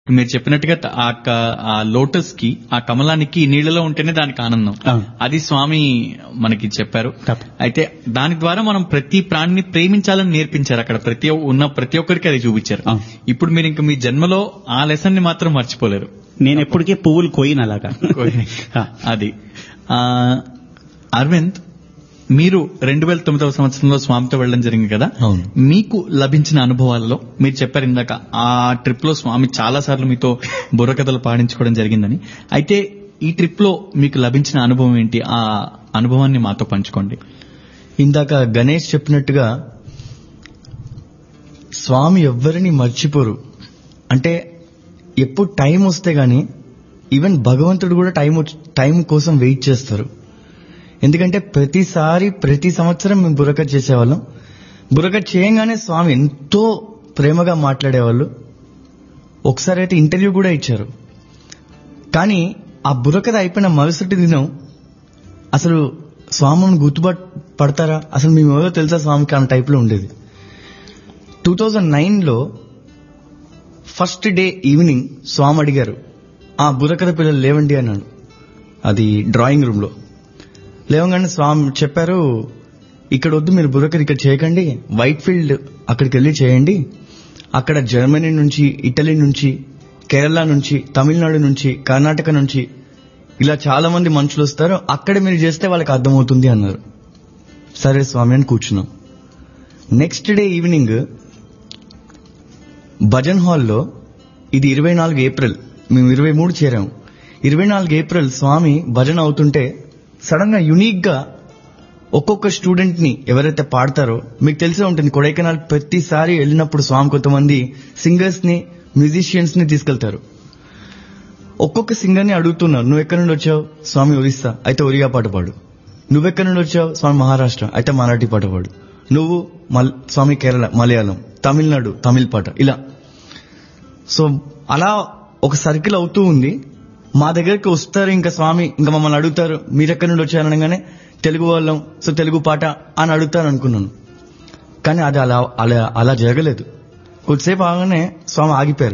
మీరు చెప్పినట్టుగా త- ఆ క- ఆ లోటస్ కి ఆ కమలానికి నీళ్ళలో ఉంటేనే దానికి ఆనందం అవును. అది స్వామి మనకి చెప్పారు తప్ప. అయితే దాని ద్వారా మనం ప్రతి ప్రాణిని ప్రేమించాలని నేర్పించారు అక్కడ ప్రతి ఒ- ఉన్న ప్రతి ఒక్కరికి అది చూపించారు అవును. ఇప్పుడు మీరు ఇంకా మీ జన్మలో ఆ లెసన్ ని మాత్రం మర్చిపోలేరు నేను ఎప్పటికీ పువ్వులు కోయిన అలాగా ఆ. అది ఆ, అరవింద్ మీరు రెండు వేల తొమ్మిదవ సంవత్సరంలో స్వామితో వెళ్ళడం జరిగింది కదా అవును. మీకు లభించిన అనుభవాల్లో మీరు చెప్పారు ఇందాక ఆ ట్రిప్ లో స్వామి చాలా సార్లు మీతో బుర్రకథలు పాడించుకోవడం జరిగిందని అయితే ఈ ట్రిప్ లో మీకు లభించిన అనుభవం ఏంటి ఆ అనుభవాన్ని మాతో పంచుకోండి ఇందాక గణేష్ చెప్పినట్టుగా స్వామి ఎవ్వరిని మర్చిపోరు అంటే ఎప్పుడు టైం వస్తే గాని ఈవెన్ భగవంతుడు కూడా టైం వచ్చి- టైం కోసం వెయిట్ చేస్తారు ఎందుకంటే ప్రతిసారి ప్రతి సంవత్సరం మేము బుర్రకథ చేసేవాళ్ళం బుర్రకథ చేయంగానే స్వామి ఎంతో ప్రేమగా మాట్లాడేవాళ్ళు ఒకసారి అయితే ఇంటర్వ్యూ కూడా ఇచ్చారు కానీ ఆ బుర్రకథ అయిపోయిన మరుసటి దినం అసలు స్వామిని గుర్తుపట్ పడతారా అసలు మేము ఎవరో తెలుసా స్వామికి అన్న టైప్లో ఉండేది టూ థౌజండ్ నైన్లో ఫస్ట్ డే ఈవినింగ్ స్వామి అడిగారు ఆ బుర్రకథ పిల్లలు లేవండి అన్నాడు అది డ్రాయింగ్ రూమ్లో లేవగానే స్వామి చెప్పారు ఇక్కడ వద్దు మీరు బుర్రకథ ఇక్కడ చేయకండి వైట్ ఫీల్డ్ అక్కడికి వెళ్ళి చేయండి అక్కడ జర్మనీ నుంచి ఇటలీ నుంచి కేరళ నుంచి తమిళనాడు నుంచి కర్ణాటక నుంచి ఇలా చాలా మంది మనుషులు వస్తారు అక్కడ మీరు చేస్తే వాళ్ళకి అర్థమవుతుంది అన్నారు సరే స్వామి అని కూర్చున్నాం నెక్స్ట్ డే ఈవినింగ్ భజన్ హాల్లో ఇది ఇరవై నాలుగు ఏప్రిల్ మేము ఇరవై మూడు చేరాము ఇరవై నాలుగు ఏప్రిల్ స్వామి భజన అవుతుంటే సడన్ గా యునిక్ గా ఒక్కొక్క స్టూడెంట్ ని ఎవరైతే పాడతారో మీకు తెలిసే ఉంటుంది కొడైకెనాల్ ప్రతిసారి వెళ్ళినప్పుడు స్వామి కొంతమంది సింగర్స్ ని మ్యూజిషియన్స్ ని తీసుకెళ్తారు ఒక్కొక్క సింగర్ ని అడుగుతున్నారు నువ్వు ఎక్కడి నుండి వచ్చావు స్వామి ఒరిస్సా అయితే ఒరియా పాట పాడు నువ్వెక్కడి నుండి వచ్చావు స్వామి మహారాష్ట్ర అయితే మరాఠీ పాట పాడు నువ్వు మల్- స్వామి కేరళ మలయాళం తమిళనాడు తమిళ్ పాట ఇలా సో అలా ఒక సర్కిల్ అవుతూ ఉంది మా దగ్గరికి వస్తారు ఇంకా స్వామి ఇంకా మమ్మల్ని అడుగుతారు మీరెక్కడి నుండి వచ్చారు అనగానే తెలుగు వాళ్ళం సో తెలుగు పాట అని అడుగుతారు అనుకున్నాను కానీ అది అలా అలా అలా జరగలేదు కొద్దిసేపు ఆగానే స్వామి ఆగిపోయారు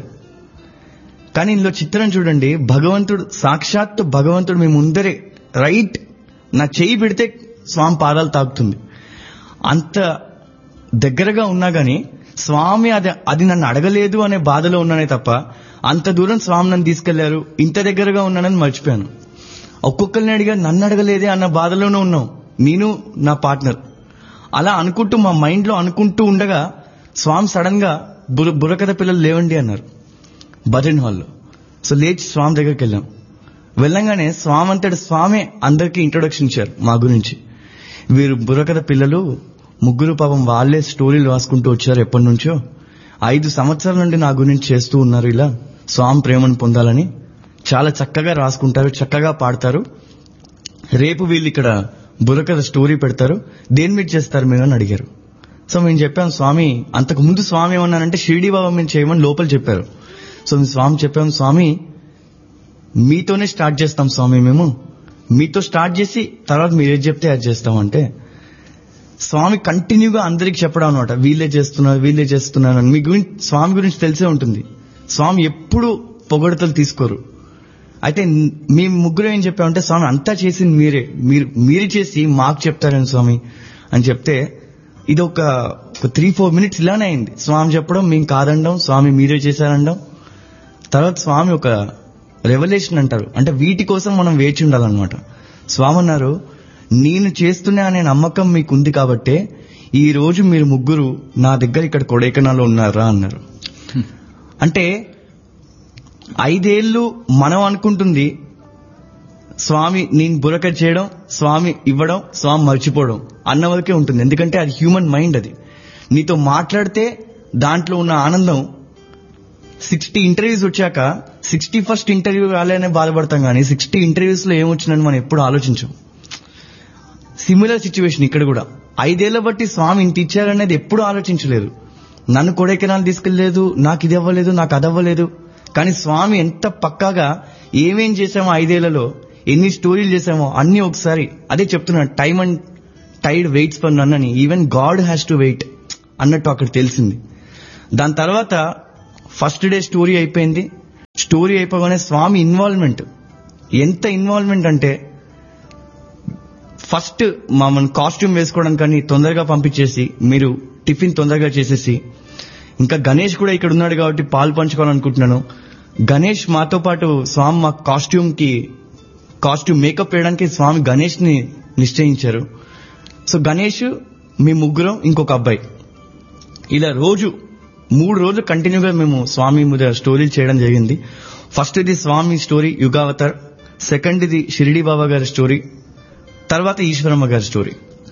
కానీ ఇందులో చిత్రం చూడండి భగవంతుడు సాక్షాత్తు భగవంతుడు మీ ముందరే రైట్ నా చెయ్యి పెడితే స్వామి పాదాలు తాకుతుంది అంత దగ్గరగా ఉన్నా గాని స్వామి అది అది నన్ను అడగలేదు అనే బాధలో ఉన్నానే తప్ప అంత దూరం స్వామి నన్ను తీసుకెళ్లారు ఇంత దగ్గరగా ఉన్నానని మర్చిపోయాను ఒక్కొక్కరిని అడిగా నన్ను అడగలేదే అన్న బాధలోనే ఉన్నాం నేను నా పార్ట్నర్ అలా అనుకుంటూ మా మైండ్ లో అనుకుంటూ ఉండగా స్వామి సడన్ గా బుర్ర బుర్రకథ పిల్లలు లేవండి అన్నారు భజన్ హాల్లో సో లేచి స్వామి దగ్గరికి వెళ్ళాం వెళ్ళంగానే స్వామి అంతటి స్వామి అందరికీ ఇంట్రొడక్షన్ ఇచ్చారు మా గురించి వీరు బుర్రకథ పిల్లలు ముగ్గురు పాపం వాళ్ళే స్టోరీలు రాసుకుంటూ వచ్చారు ఎప్పటి నుంచో ఐదు సంవత్సరాల నుండి నా గురించి చేస్తూ ఉన్నారు ఇలా స్వామి ప్రేమను పొందాలని చాలా చక్కగా రాసుకుంటారు చక్కగా పాడతారు రేపు వీళ్ళు ఇక్కడ బుర్రకథ స్టోరీ పెడతారు దేని మీద చేస్తారు మీరు అని అడిగారు సో మేము చెప్పాం స్వామి అంతకు ముందు స్వామి ఏమన్నానంటే షిరిడి బాబా మేము చేయమని లోపల చెప్పారు సో మేము స్వామి చెప్పాం స్వామి మీతోనే స్టార్ట్ చేస్తాం స్వామి మేము మీతో స్టార్ట్ చేసి తర్వాత మీరు ఏది చెప్తే అది చేస్తామంటే స్వామి కంటిన్యూగా అందరికి చెప్పడం అనమాట వీళ్ళే చేస్తున్నారు వీళ్ళే చేస్తున్నారు అని మీ గురించి స్వామి గురించి తెలిసే ఉంటుంది స్వామి ఎప్పుడు పొగడతలు తీసుకోరు అయితే న్- మేము ముగ్గురు ఏం చెప్పామంటే స్వామి అంతా చేసింది మీరే మీరు మీరు చేసి మాకు చెప్తారని స్వామి అని చెప్తే ఇది ఒక త్రీ ఫోర్ మినిట్స్ ఇలానే అయింది స్వామి చెప్పడం మేము కాదండం స్వామి మీరే చేశారండం తర్వాత స్వామి ఒక రెవల్యూషన్ అంటారు అంటే వీటి కోసం మనం వేచి ఉండాలన్నమాట స్వామి అన్నారు నేను చేస్తున్నా అనే నమ్మకం మీకు ఉంది కాబట్టే ఈ రోజు మీరు ముగ్గురు నా దగ్గర ఇక్కడ కొడైకెనాల్లో ఉన్నారా అన్నారు అంటే ఐదేళ్లు మనం అనుకుంటుంది స్వామి నేను బురక చేయడం స్వామి ఇవ్వడం స్వామి మర్చిపోవడం అన్న వరకే ఉంటుంది ఎందుకంటే అది హ్యూమన్ మైండ్ అది నీతో మాట్లాడితే దాంట్లో ఉన్న ఆనందం సిక్స్టీ ఇంటర్వ్యూస్ వచ్చాక సిక్స్టీ ఫస్ట్ ఇంటర్వ్యూ రాలేనే బాధపడతాం కానీ సిక్స్టీ ఇంటర్వ్యూస్ లో ఏమొచ్చిందని మనం ఎప్పుడు ఆలోచించాం సిమిలర్ సిచ్యువేషన్ ఇక్కడ కూడా ఐదేళ్ల బట్టి స్వామి ఇంత ఇచ్చారనేది ఎప్పుడు ఆలోచించలేదు నన్ను కొడైకెనాల్ తీసుకెళ్లేదు నాకు ఇది అవ్వలేదు నాకు అది అవ్వలేదు కానీ స్వామి ఎంత పక్కాగా ఏమేం చేశామో ఐదేళ్లలో ఎన్ని స్టోరీలు చేశామో అన్ని ఒకసారి అదే చెప్తున్నాను time and tide waits for none అని even god has to wait అన్నట్టు అక్కడ తెలిసింది దాని తర్వాత ఫస్ట్ డే స్టోరీ అయిపోయింది స్టోరీ అయిపోగానే స్వామి ఇన్వాల్వ్మెంట్ ఎంత ఇన్వాల్వ్మెంట్ అంటే ఫస్ట్ మమ్మల్ని కాస్ట్యూమ్ వేసుకోవడం కానీ తొందరగా పంపించేసి మీరు టిఫిన్ తొందరగా చేసేసి ఇంకా గణేష్ కూడా ఇక్కడ ఉన్నాడు కాబట్టి పాలు పంచుకోవాలనుకుంటున్నాను గణేష్ మాతో పాటు స్వామి మా కాస్ట్యూమ్ కి కాస్ట్యూమ్ మేకప్ వేయడానికి స్వామి గణేష్ ని నిశ్చయించారు సో గణేష్ మీ ముగ్గురం ఇంకొక అబ్బాయి ఇలా రోజు మూడు రోజులు కంటిన్యూగా మేము స్వామి మీద స్టోరీలు చేయడం జరిగింది ఫస్ట్ ఇది స్వామి స్టోరీ యుగావతార్ సెకండ్ ఇది షిరిడి బాబా గారి స్టోరీ తర్వాత ఈశ్వరమ్మ గారి స్టోరీ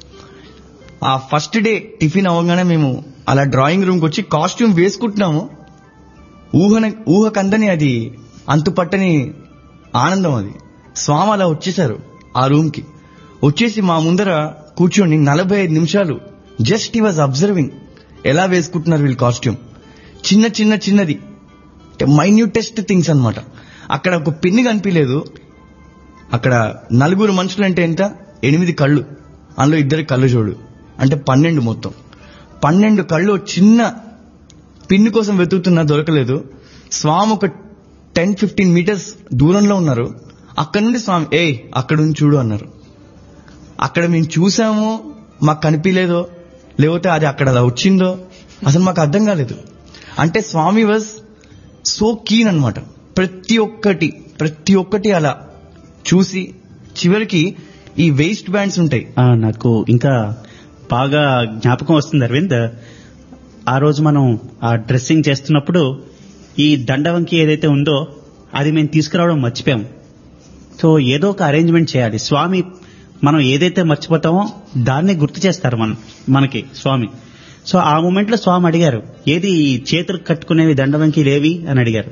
ఆ ఫస్ట్ డే టిఫిన్ అవ్వగానే మేము అలా డ్రాయింగ్ రూమ్కి వచ్చి కాస్ట్యూమ్ వేసుకుంటున్నాము ఊహన ఊహకందని అది అంతుపట్టని ఆనందం అది స్వామి అలా వచ్చేసారు ఆ రూమ్కి వచ్చేసి మా ముందర కూర్చొని నలభై ఐదు నిమిషాలు జస్ట్ ఈ వాజ్ అబ్జర్వింగ్ ఎలా వేసుకుంటున్నారు వీళ్ళు కాస్ట్యూమ్ చిన్న చిన్న చిన్నది మైన్యూటెస్ట్ థింగ్స్ అన్నమాట అక్కడ ఒక పిన్ని కనిపించలేదు అక్కడ నలుగురు మనుషులు అంటే ఎంత ఎనిమిది కళ్ళు అందులో ఇద్దరు కళ్ళు చూడు అంటే పన్నెండు మొత్తం పన్నెండు కళ్ళు చిన్న పిన్ని కోసం వెతుకుతున్నా దొరకలేదు స్వామి ఒక టెన్ ఫిఫ్టీన్ మీటర్స్ దూరంలో ఉన్నారు అక్కడ నుండి స్వామి ఏయ్ అక్కడ నుంచి చూడు అన్నారు అక్కడ మేము చూసామో మాకు కనిపించలేదో లేకపోతే అది అక్కడ అలా వచ్చిందో అసలు మాకు అర్థం కాలేదు అంటే స్వామి వాజ్ సో కీన్ అన్నమాట ప్రతి ఒక్కటి ప్రతి ఒక్కటి అలా చూసి చివరికి ఈ వేస్ట్ బ్యాండ్స్ ఉంటాయి ఆ, నాకు ఇంకా బాగా జ్ఞాపకం వస్తుంది అరవింద్ ఆ రోజు మనం ఆ డ్రెస్సింగ్ చేస్తున్నప్పుడు ఈ దండవంకి ఏదైతే ఉందో అది మేము తీసుకురావడం మర్చిపోయాం సో ఏదో ఒక అరేంజ్మెంట్ చేయాలి స్వామి మనం ఏదైతే మర్చిపోతామో దాన్ని గుర్తు చేస్తారు మనం మనకి స్వామి సో ఆ మూమెంట్ లో స్వామి అడిగారు ఏది ఈ చేతులు కట్టుకునేవి దండవంకిలు ఏవి అని అడిగారు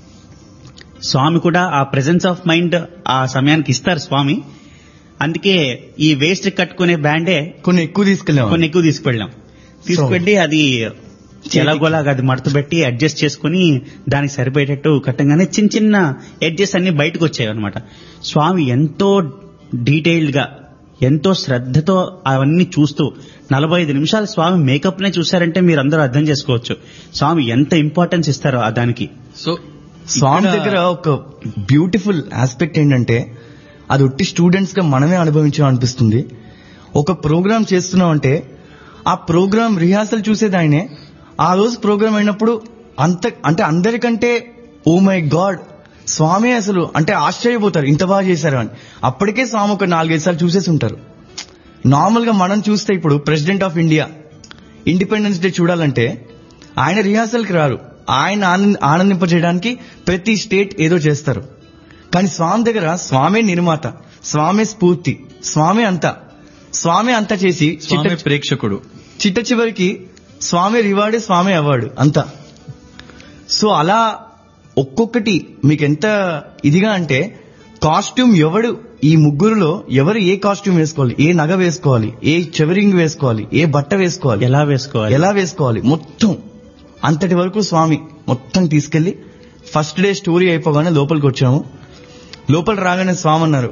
స్వామి కూడా ఆ ప్రెజెన్స్ ఆఫ్ మైండ్ ఆ సమయానికి ఇస్తారు స్వామి అందుకే ఈ వేస్ట్ కట్టుకునే బ్యాండే కొన్ని ఎక్కువ తీసుకెళ్ళాము కొన్ని ఎక్కువ తీసుకువెళ్ళాం తీసుకువెళ్ళి అది ఎలాగోలాగా అది మడత పెట్టి అడ్జస్ట్ చేసుకుని దానికి సరిపోయేటట్టు కట్టంగానే చిన్న చిన్న ఎడ్జెస్ అన్ని బయటకు వచ్చాయి అనమాట స్వామి ఎంతో డీటెయిల్డ్ గా ఎంతో శ్రద్ధతో అవన్నీ చూస్తూ నలభై ఐదు నిమిషాలు స్వామి మేకప్ నే చూశారంటే మీరు అందరూ అర్థం చేసుకోవచ్చు స్వామి ఎంత ఇంపార్టెన్స్ ఇస్తారో ఆ దానికి సో స్వామి ఇక్కడ- దగ్గర ఒక బ్యూటిఫుల్ ఆస్పెక్ట్ ఏంటంటే అది ఒట్టి స్టూడెంట్స్ గా మనమే అనుభవించాం అనిపిస్తుంది ఒక ప్రోగ్రామ్ చేస్తున్నాం అంటే ఆ ప్రోగ్రామ్ రిహార్సల్ చూసేది ఆయనే ఆ రోజు ప్రోగ్రామ్ అయినప్పుడు అంత అంటే అందరికంటే ఓ మై గాడ్ స్వామి అసలు అంటే ఆశ్చర్యపోతారు ఇంత బాగా చేశారు అని అప్పటికే స్వామి ఒక నాలుగైదు సార్లు చూసేసి ఉంటారు నార్మల్ గా మనం చూస్తే ఇప్పుడు president of India independence day చూడాలంటే ఆయన రిహార్సల్కి రారు ఆయన ఆనంద ఆనందింపజేయడానికి ప్రతి స్టేట్ ఏదో చేస్తారు కానీ స్వామి దగ్గర స్వామే నిర్మాత స్వామే స్ఫూర్తి స్వామి అంతా స్వామి అంతా చేసి చిట్ట స్వామి ప్రేక్షకుడు చిట్ట చివరికి స్వామి రివార్డే స్వామి అవార్డు అంతా సో అలా ఒక్కొక్కటి మీకు ఎంత ఇదిగా అంటే కాస్ట్యూమ్ ఎవడు ఈ ముగ్గురులో ఎవరు ఏ కాస్ట్యూమ్ వేసుకోవాలి ఏ నగ వేసుకోవాలి ఏ చెవరింగ్ వేసుకోవాలి ఏ బట్ట వేసుకోవాలి ఎలా వేసుకోవాలి ఎలా వేసుకోవాలి మొత్తం అంతటి వరకు స్వామి మొత్తం తీసుకెళ్లి ఫస్ట్ డే స్టోరీ అయిపోగానే లోపలికి వచ్చాము లోపల రాగానే స్వామి అన్నారు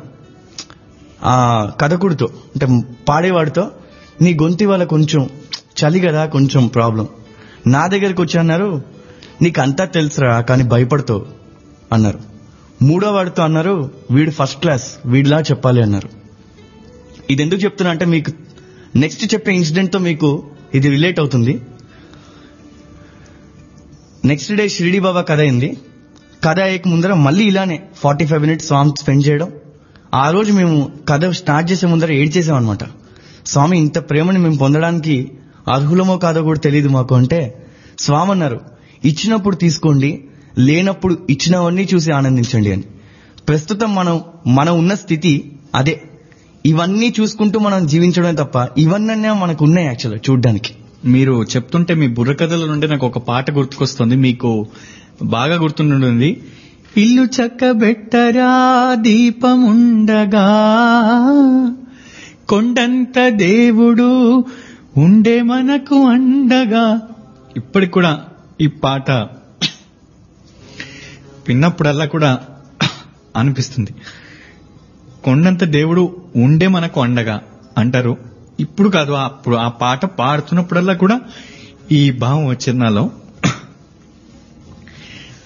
ఆ కథకుడితో అంటే పాడేవాడితో నీ గొంతు వల్ల కొంచెం చలి కదా కొంచెం ప్రాబ్లం నా దగ్గరికి వచ్చి అన్నారు నీకు అంతా తెలుసురా కానీ భయపడతావు అన్నారు మూడో వాడితో అన్నారు వీడు ఫస్ట్ క్లాస్ వీడిలా చెప్పాలి అన్నారు ఇది ఎందుకు చెప్తున్నా అంటే మీకు నెక్స్ట్ చెప్పే ఇన్సిడెంట్ తో మీకు ఇది రిలేట్ అవుతుంది నెక్స్ట్ డే షిరిడి బాబా కథ అయింది కథ అయ్యక ముందర మళ్ళీ ఇలానే forty five minutes Swamy spend చేయడం ఆ రోజు మేము కథ స్టార్ట్ చేసే ముందర ఏడ్ చేసామన్నమాట స్వామి ఇంత ప్రేమని మేము పొందడానికి అర్హులమో కాదో కూడా తెలియదు మాకు అంటే స్వామి అన్నారు ఇచ్చినప్పుడు తీసుకోండి లేనప్పుడు ఇచ్చినవన్నీ చూసి ఆనందించండి అని ప్రస్తుతం మనం మనం ఉన్న స్థితి అదే ఇవన్నీ చూసుకుంటూ మనం జీవించడమే తప్ప ఇవన్నీ మనకు ఉన్నాయి యాక్చువల్ చూడ్డానికి మీరు చెప్తుంటే మీ బుర్రకథల నుండి నాకు ఒక పాట గుర్తుకొస్తుంది మీకు బాగా గుర్తుంటుంది ఇల్లు చక్కబెట్టరా దీపముండగా కొండంత దేవుడు ఉండే మనకు అండగా ఇప్పటికి కూడా ఈ పాట విన్నప్పుడల్లా కూడా అనిపిస్తుంది కొండంత దేవుడు ఉండే మనకు అండగా అంటారు ఇప్పుడు కాదు అప్పుడు ఆ పాట పాడుతున్నప్పుడల్లా కూడా ఈ భావం వచ్చింది నాలో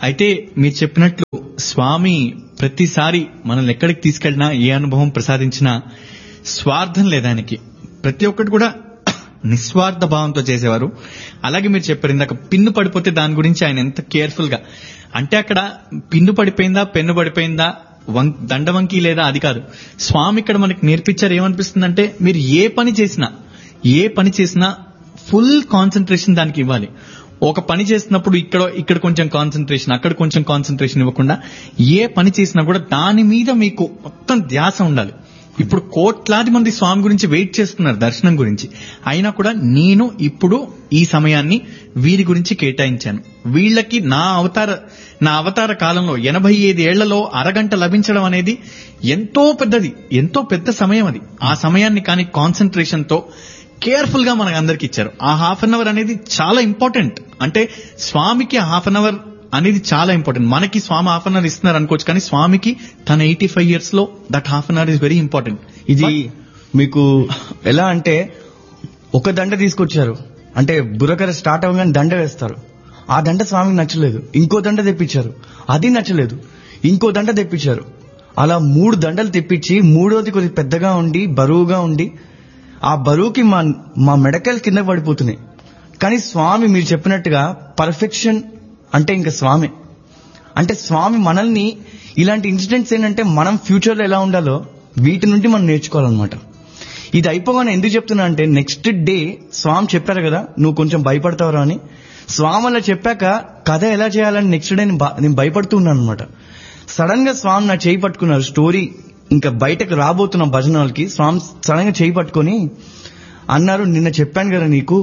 అయితే మీరు చెప్పినట్లు స్వామి ప్రతిసారి మనల్ని ఎక్కడికి తీసుకెళ్ళినా ఏ అనుభవం ప్రసాదించినా స్వార్థం లేదానికి ప్రతి ఒక్కటి కూడా నిస్వార్థ భావంతో చేసేవారు అలాగే మీరు చెప్పారు ఇందాక పిన్ను పడిపోతే దాని గురించి ఆయన ఎంత కేర్ఫుల్ గా అంటే అక్కడ పిన్ను పడిపోయిందా పెన్ను పడిపోయిందా వం దండవంకి లేదా అది కాదు స్వామి ఇక్కడ మనకి నేర్పించారు ఏమనిపిస్తుందంటే మీరు ఏ పని చేసినా ఏ పని చేసినా ఫుల్ కాన్సన్ట్రేషన్ దానికి ఇవ్వాలి ఒక పని చేసినప్పుడు ఇక్కడ ఇక్కడ కొంచెం కాన్సన్ట్రేషన్ అక్కడ కొంచెం కాన్సన్ట్రేషన్ ఇవ్వకుండా ఏ పని చేసినా కూడా దాని మీద మీకు మొత్తం ధ్యాస ఉండాలి ఇప్పుడు కోట్లాది మంది స్వామి గురించి వెయిట్ చేస్తున్నారు దర్శనం గురించి అయినా కూడా నేను ఇప్పుడు ఈ సమయాన్ని వీరి గురించి కేటాయించాను వీళ్ళకి నా అవతార నా అవతార కాలంలో ఎనభై ఐదు ఏళ్లలో అరగంట లభించడం అనేది ఎంతో పెద్దది ఎంతో పెద్ద సమయం అది ఆ సమయాన్ని కానీ కాన్సన్ట్రేషన్ తో కేర్ఫుల్ గా మనకు అందరికి ఇచ్చారు ఆ హాఫ్ అన్ అవర్ అనేది చాలా ఇంపార్టెంట్ అంటే స్వామికి హాఫ్ అన్ అవర్ అనేది చాలా ఇంపార్టెంట్ మనకి స్వామి హాఫ్ అన్ అవర్ ఇస్తున్నారు అనుకోవచ్చు కానీ స్వామికి తన ఎయిటీ ఫైవ్ ఇయర్స్ లో that half an hour is very important ఇది మీకు ఎలా అంటే ఒక దండ తీసుకొచ్చారు అంటే బుర్రకర స్టార్ట్ అవ్వగానే దండ వేస్తారు ఆ దండ స్వామికి నచ్చలేదు ఇంకో దండ తెప్పించారు అది నచ్చలేదు ఇంకో దండ తెప్పించారు అలా మూడు దండలు తెప్పించి మూడోది కొద్దిగా పెద్దగా ఉండి బరువుగా ఉండి ఆ బరువుకి మా మా మెడకల్ కింద పడిపోతున్నాయి కానీ స్వామి మీరు చెప్పినట్టుగా పర్ఫెక్షన్ అంటే ఇంకా స్వామి అంటే స్వామి మనల్ని ఇలాంటి ఇన్సిడెంట్స్ ఏంటంటే మనం ఫ్యూచర్ లో ఎలా ఉండాలో వీటి నుండి మనం నేర్చుకోవాలన్నమాట ఇది అయిపోగానే ఎందుకు చెప్తున్నా అంటే నెక్స్ట్ డే స్వామి చెప్పారు కదా నువ్వు కొంచెం భయపడతావురా అని స్వామి అలా చెప్పాక కథ ఎలా చేయాలని నెక్స్ట్ డే నేను బా- నేను భయపడుతూ ఉన్నాను అనమాట సడన్ గా స్వామి నా చేయి పట్టుకున్నారు స్టోరీ ఇంకా బయటకు రాబోతున్న భజన వాళ్ళకి స్వామి సడన్ గా చేయి పట్టుకొని అన్నారు నిన్న చెప్పాను కదా నీకు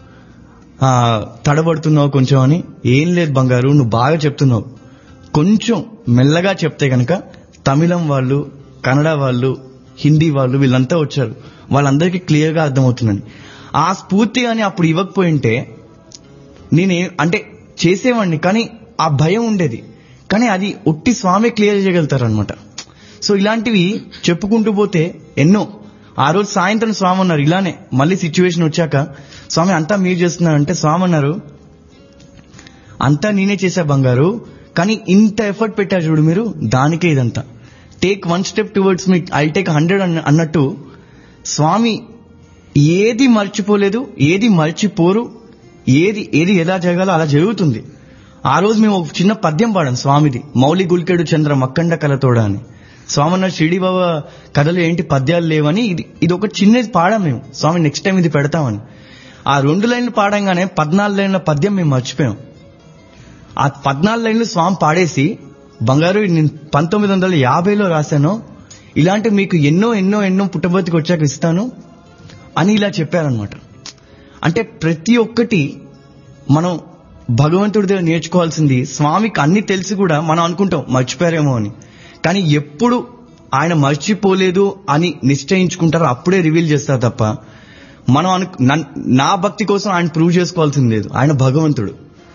ఆ, తడబడుతున్నావు కొంచెం అని ఏం లేదు బంగారు నువ్వు బాగా చెప్తున్నావు కొంచెం మెల్లగా చెప్తే గనక తమిళం వాళ్ళు కన్నడ వాళ్ళు హిందీ వాళ్ళు వీళ్ళంతా వచ్చారు వాళ్ళందరికీ క్లియర్ గా అర్థమవుతుందని ఆ స్ఫూర్తి అని అప్పుడు ఇవ్వకపోయింటే నేనే అంటే చేసేవాడిని కానీ ఆ భయం ఉండేది కానీ అది ఒట్టి స్వామి క్లియర్ చేయగలుగుతారు అనమాట సో ఇలాంటివి చెప్పుకుంటూ పోతే ఎన్నో ఆ రోజు సాయంత్రం స్వామి అన్నారు ఇలానే మళ్ళీ సిచ్యువేషన్ వచ్చాక స్వామి అంతా మీరు చేస్తున్నారంటే స్వామి అన్నారు అంతా నేనే చేశా బంగారు కానీ ఇంత ఎఫర్ట్ పెట్టారు చూడు మీరు దానికే ఇదంతా take one step towards me I take hundred అన్నట్టు స్వామి ఏది మర్చిపోలేదు ఏది మర్చిపోరు ఏది ఏది ఎలా జరగాలో అలా జరుగుతుంది ఆ రోజు మేము ఒక చిన్న పద్యం పాడాం స్వామిది మౌలి గుల్కెడు చంద్ర మక్కండ కలతోడ అని స్వామి అన్న షిరిడి బాబా కథలు ఏంటి పద్యాలు లేవని ఇది ఇది ఒక చిన్నది పాడాం మేము స్వామి నెక్స్ట్ టైం ఇది పెడతామని ఆ రెండు లైన్లు పాడంగానే పద్నాలుగు లైన్ల పద్యం మేము మర్చిపోయాం ఆ పద్నాలుగు లైన్లు స్వామి పాడేసి బంగారు ఇది నేను పంతొమ్మిది వందల యాభైలో రాశాను ఇలాంటి మీకు ఎన్నో ఎన్నో ఎన్నో పుట్టబోతికి వచ్చాక ఇస్తాను అని ఇలా చెప్పారనమాట అంటే ప్రతి ఒక్కటి మనం భగవంతుడి దగ్గర నేర్చుకోవాల్సింది స్వామికి అన్ని తెలిసి కూడా మనం అనుకుంటాం మర్చిపోయారేమో అని కానీ ఎప్పుడు ఆయన మర్చిపోలేదు అని నిశ్చయించుకుంటారో అప్పుడే రివీల్ చేస్తారు తప్ప మనం అను నన్- నా భక్తి కోసం ఆయన ప్రూవ్ చేసుకోవాల్సింది లేదు ఆయన భగవంతుడు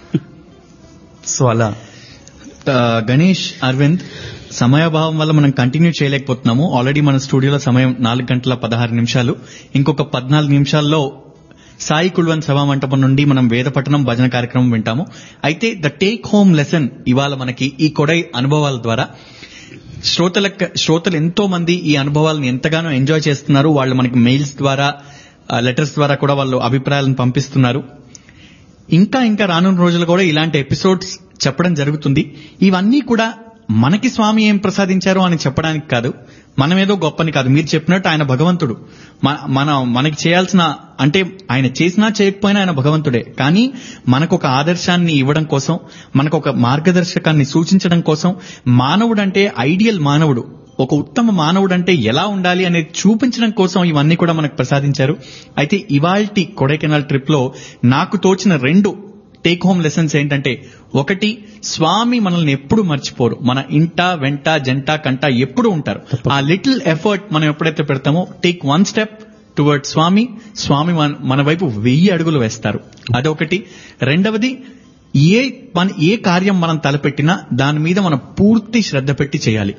సో అలా ఆ, గణేష్ అరవింద్ సమయాభావం వల్ల మనం కంటిన్యూ చేయలేకపోతున్నాము ఆల్రెడీ మన స్టూడియోలో సమయం నాలుగు గంటల పదహారు నిమిషాలు ఇంకొక పద్నాలుగు నిమిషాల్లో సాయి కుల్వన్ సభా మంటపం నుండి మనం వేద పఠనం భజన కార్యక్రమం వింటాము అయితే ద టేక్ హోమ్ లెసన్ ఇవాళ మనకి ఈ కొడై అనుభవాల ద్వారా శ్రోతల శ్రోతలు ఎంతో మంది ఈ అనుభవాలను ఎంతగానో ఎంజాయ్ చేస్తున్నారు వాళ్ళు మనకి మెయిల్స్ ద్వారా లెటర్స్ ద్వారా కూడా వాళ్ళు అభిప్రాయాలను పంపిస్తున్నారు ఇంకా ఇంకా రానున్న రోజులు కూడా ఇలాంటి ఎపిసోడ్స్ చెప్పడం జరుగుతుంది ఇవన్నీ కూడా మనకి స్వామి ఏం ప్రసాదించారో అని చెప్పడానికి కాదు మనమేదో గొప్పని కాదు మీరు చెప్పినట్టు ఆయన భగవంతుడు మ- మన మనకి చేయాల్సిన అంటే ఆయన చేసినా చేయకపోయినా ఆయన భగవంతుడే కానీ మనకు ఒక ఆదర్శాన్ని ఇవ్వడం కోసం మనకు ఒక మార్గదర్శకాన్ని సూచించడం కోసం మానవుడు అంటే ఐడియల్ మానవుడు ఒక ఉత్తమ మానవుడు అంటే ఎలా ఉండాలి అనేది చూపించడం కోసం ఇవన్నీ కూడా మనకు ప్రసాదించారు అయితే ఇవాల్టి కొడైకెనాల్ ట్రిప్ లో నాకు తోచిన రెండు టేక్ హోమ్ లెసన్స్ ఏంటంటే ఒకటి స్వామి మనల్ని ఎప్పుడు మర్చిపోరు మన ఇంట వెంట జంట కంట ఎప్పుడు ఉంటారు ఆ లిటిల్ ఎఫర్ట్ మనం ఎప్పుడైతే పెడతామో take one step toward Swami Swami మన- మన వైపు వెయ్యి అడుగులు వేస్తారు అదొకటి రెండవది ఏ పని ఏ కార్యం మనం తలపెట్టినా దాని మీద మనం పూర్తి శ్రద్ధ పెట్టి చేయాలి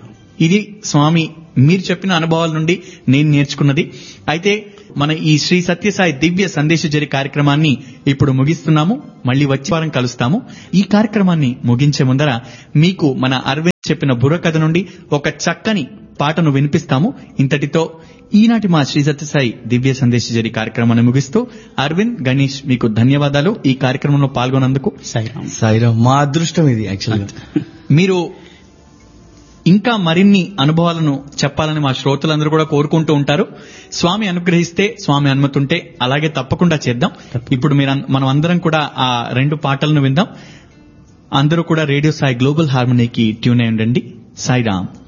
ఇది స్వామి మీరు చెప్పిన అనుభవాల నుండి నేను నేర్చుకున్నది అయితే మన ఈ శ్రీ సత్యసాయి దివ్య సందేశజరి కార్యక్రమాన్ని ఇప్పుడు ముగిస్తున్నాము మళ్ళీ వచ్చే వారం కలుస్తాము ఈ కార్యక్రమాన్ని ముగించే ముందర మీకు మన అరవింద్ చెప్పిన బుర్రకథ నుండి ఒక చక్కని పాటను వినిపిస్తాము ఇంతటితో ఈనాటి మా శ్రీ సత్యసాయి దివ్య సందేశజరి కార్యక్రమాన్ని ముగిస్తూ అరవింద్ గణేష్ మీకు ధన్యవాదాలు ఈ కార్యక్రమంలో పాల్గొన్నందుకు సాయిరామ్ సాయిరామ్ మా అదృష్టం ఇది యాక్చువల్గా మీరు ఇంకా మరిన్ని అనుభవాలను చెప్పాలని మా శ్రోతలందరూ కూడా కోరుకుంటూ ఉంటారు స్వామి అనుగ్రహిస్తే స్వామి అనుమతి ఉంటే అలాగే తప్పకుండా చేద్దాం ఇప్పుడు మీరు అన్- మనం అందరం కూడా ఆ రెండు పాటలను విందాం అందరూ కూడా రేడియో సాయి గ్లోబల్ హార్మనీకి ట్యూన్ అయి ఉండండి సాయిరామ్